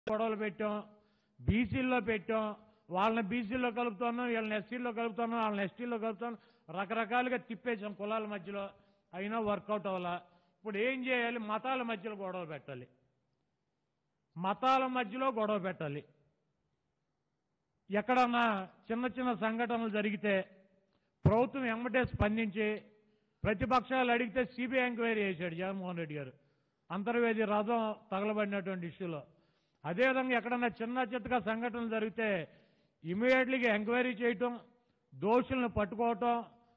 గొడవలు పెట్టాం బీసీల్లో పెట్టాం వాళ్ళని బీసీలో కలుపుతున్నాం వీళ్ళని ఎస్సీలో కలుపుతున్నాం వాళ్ళని ఎస్టీలో కలుపుతున్నాం రకరకాలుగా తిప్పేసాం కులాల మధ్యలో అయినా వర్కౌట్ అవ్వాలా ఇప్పుడు ఏం చేయాలి మతాల మధ్యలో గొడవ పెట్టాలి మతాల మధ్యలో గొడవ పెట్టాలి ఎక్కడన్నా చిన్న చిన్న సంఘటనలు జరిగితే ప్రభుత్వం ఎమ్మటే స్పందించి ప్రతిపక్షాలు అడిగితే సిబిఐ ఎంక్వైరీ చేశాడు జగన్మోహన్ రెడ్డి గారు అంతర్వేది రథం తగలబడినటువంటి ఇష్యూలో అదేవిధంగా ఎక్కడన్నా చిన్న చిత్తగా సంఘటనలు జరిగితే ఇమీడియట్లీగా ఎంక్వైరీ చేయటం దోషులను పట్టుకోవటం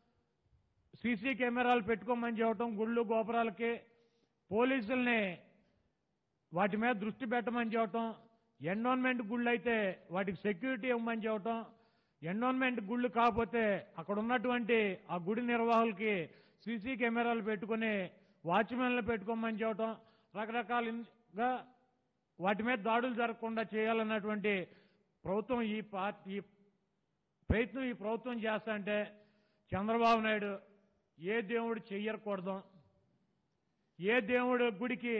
సీసీ కెమెరాలు పెట్టుకోమని చెప్పటం గుళ్ళు గోపురాలకి పోలీసుల్ని వాటి మీద దృష్టి పెట్టమని చెప్పటం ఎండోన్మెంట్ గుళ్ళు అయితే వాటికి సెక్యూరిటీ ఇవ్వమని చెప్పటం ఎండోన్మెంట్ గుళ్ళు కాకపోతే అక్కడ ఉన్నటువంటి ఆ గుడి నిర్వాహకులకి సీసీ కెమెరాలు పెట్టుకుని వాచ్మెన్లు పెట్టుకోమని చెప్పటం రకరకాలుగా వాటి మీద దాడులు జరగకుండా చేయాలన్నటువంటి ప్రభుత్వం ఈ పార్టీ ఈ ప్రయత్నం ఈ ప్రభుత్వం చేస్తా అంటే చంద్రబాబు నాయుడు ఏ దేవుడు చెయ్యకూడదు ఏ దేవుడు గుడికి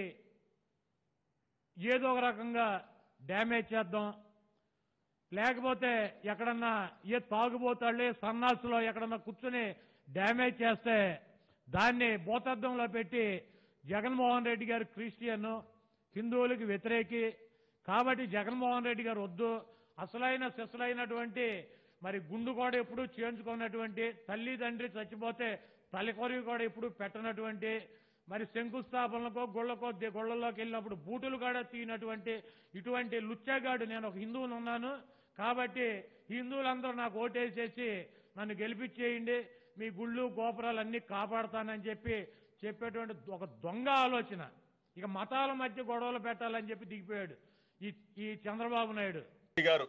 ఏదో ఒక రకంగా డ్యామేజ్ చేద్దాం లేకపోతే ఎక్కడన్నా ఏ తాగుబోతాళ్ళే సన్నాసులో ఎక్కడన్నా కూర్చుని డ్యామేజ్ చేస్తే దాన్ని భూతద్దంలో పెట్టి జగన్మోహన్ రెడ్డి గారు క్రిస్టియన్ హిందువులకు వ్యతిరేకి కాబట్టి జగన్మోహన్ రెడ్డి గారు వద్దు అసలైన సిసలైనటువంటి మరి గుండు కూడా ఎప్పుడు చేయించుకున్నటువంటి తల్లి తండ్రి చచ్చిపోతే తలకొరివి కూడా ఎప్పుడు పెట్టనటువంటి మరి శంకుస్థాపనలకో గుళ్ళకో దే- గుళ్ళలోకి వెళ్ళినప్పుడు బూటులు కూడా తీయనటువంటి ఇటువంటి లుచ్చాగాడు నేను ఒక హిందువుని ఉన్నాను కాబట్టి హిందువులందరూ నాకు ఓటేసేసి నన్ను గెలిపించేయండి మీ గుళ్ళు గోపురాలు అన్ని కాపాడతానని చెప్పి చెప్పేటువంటి ఒక దొంగ ఆలోచన ఇక మతాల మధ్య గొడవలు పెట్టాలని చెప్పి దిగిపోయాడు ఈ ఈ చంద్రబాబు నాయుడు రెడ్డి గారు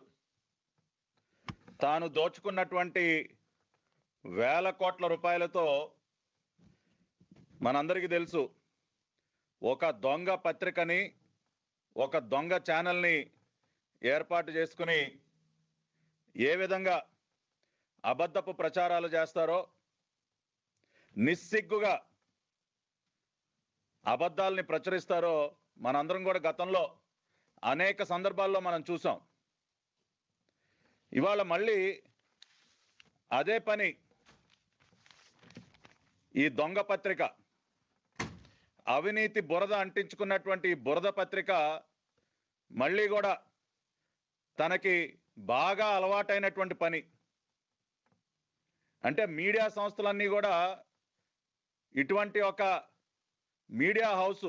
తాను దోచుకున్నటువంటి వేల కోట్ల రూపాయలతో మనందరికీ తెలుసు ఒక దొంగ పత్రికని ఒక దొంగ ఛానల్ని ఏర్పాటు చేసుకుని ఏ విధంగా అబద్ధపు ప్రచారాలు చేస్తారో నిస్సిగ్గుగా అబద్ధాలని ప్రచురిస్తారో మనందరం కూడా గతంలో అనేక సందర్భాల్లో మనం చూసాం ఇవాళ మళ్ళీ అదే పని ఈ దొంగ పత్రిక అవినీతి బురద అంటించుకున్నటువంటి ఈ బురద పత్రిక మళ్ళీ కూడా తనకి బాగా అలవాటైనటువంటి పని అంటే మీడియా సంస్థలన్నీ కూడా ఇటువంటి ఒక మీడియా హౌస్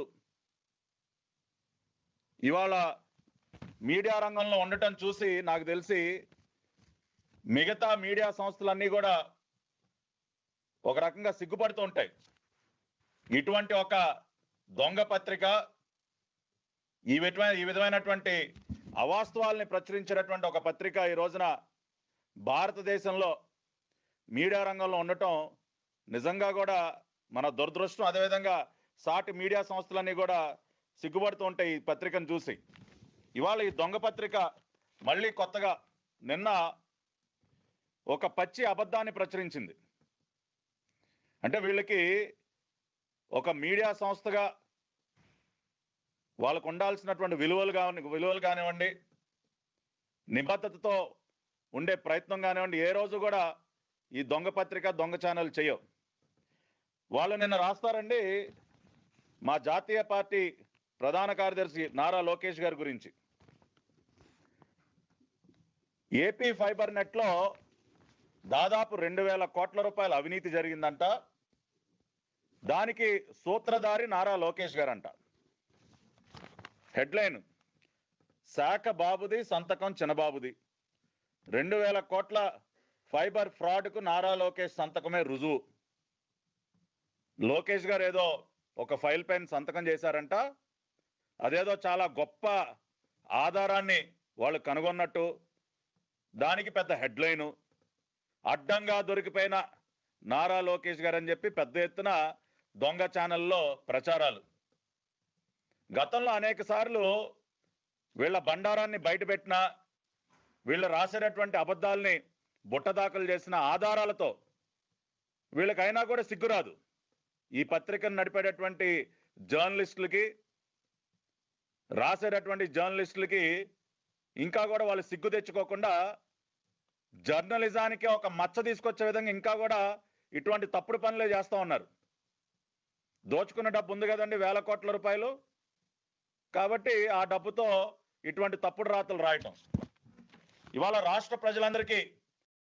ఇవాళ మీడియా రంగంలో ఉండటం చూసి నాకు తెలిసి మిగతా మీడియా సంస్థలన్నీ కూడా ఒక రకంగా సిగ్గుపడుతూ ఉంటాయి ఇటువంటి ఒక దొంగ పత్రిక ఈ విధమైన ఈ విధమైనటువంటి అవాస్తవాల్ని ప్రచురించినటువంటి ఒక పత్రిక ఈ రోజున భారతదేశంలో మీడియా రంగంలో ఉండటం నిజంగా కూడా మన దురదృష్టం అదేవిధంగా సాటి మీడియా సంస్థలన్నీ కూడా సిగ్గుపడుతూ ఉంటాయి ఈ పత్రికను చూసి ఇవాళ ఈ దొంగ పత్రిక మళ్ళీ కొత్తగా నిన్న ఒక పచ్చి అబద్ధాన్ని ప్రచురించింది అంటే వీళ్ళకి ఒక మీడియా సంస్థగా వాళ్ళకు ఉండాల్సినటువంటి విలువలు కాని విలువలు కానివ్వండి నిబద్ధతతో ఉండే ప్రయత్నం కానివ్వండి ఏ రోజు కూడా ఈ దొంగ పత్రిక దొంగ ఛానల్ చేయవు వాళ్ళు నిన్న రాస్తారండి మా జాతీయ పార్టీ ప్రధాన కార్యదర్శి నారా లోకేష్ గారి గురించి ఏపీ ఫైబర్ నెట్ లో దాదాపు రెండు వేల కోట్ల రూపాయల అవినీతి జరిగిందంట దానికి సూత్రధారి నారా లోకేష్ గారంట హెడ్లైన్ శాఖ బాబుది సంతకం చిన్నబాబుది రెండు వేల కోట్ల ఫైబర్ ఫ్రాడ్కు నారా లోకేష్ సంతకమే రుజువు లోకేష్ గారు ఏదో ఒక ఫైల్ పైన సంతకం చేశారంట అదేదో చాలా గొప్ప ఆధారాన్ని వాళ్ళు కనుగొన్నట్టు దానికి పెద్ద హెడ్లైను అడ్డంగా దొరికిపోయిన నారా లోకేష్ గారు అని చెప్పి పెద్ద ఎత్తున దొంగ ఛానల్లో ప్రచారాలు గతంలో అనేక సార్లు వీళ్ళ బండారాన్ని బయటపెట్టిన వీళ్ళు రాసేటటువంటి అబద్ధాల్ని బుట్టదాఖలు చేసిన ఆధారాలతో వీళ్ళకైనా కూడా సిగ్గురాదు ఈ పత్రికను నడిపేటటువంటి జర్నలిస్టులకి రాసేటటువంటి జర్నలిస్టులకి ఇంకా కూడా వాళ్ళు సిగ్గు తెచ్చుకోకుండా జర్నలిజానికి ఒక మచ్చ తీసుకొచ్చే విధంగా ఇంకా కూడా ఇటువంటి తప్పుడు పనులే చేస్తా ఉన్నారు దోచుకున్న డబ్బు ఉంది కదండి వేల కోట్ల రూపాయలు కాబట్టి ఆ డబ్బుతో ఇటువంటి తప్పుడు రాతలు రాయటం ఇవాళ రాష్ట్ర ప్రజలందరికీ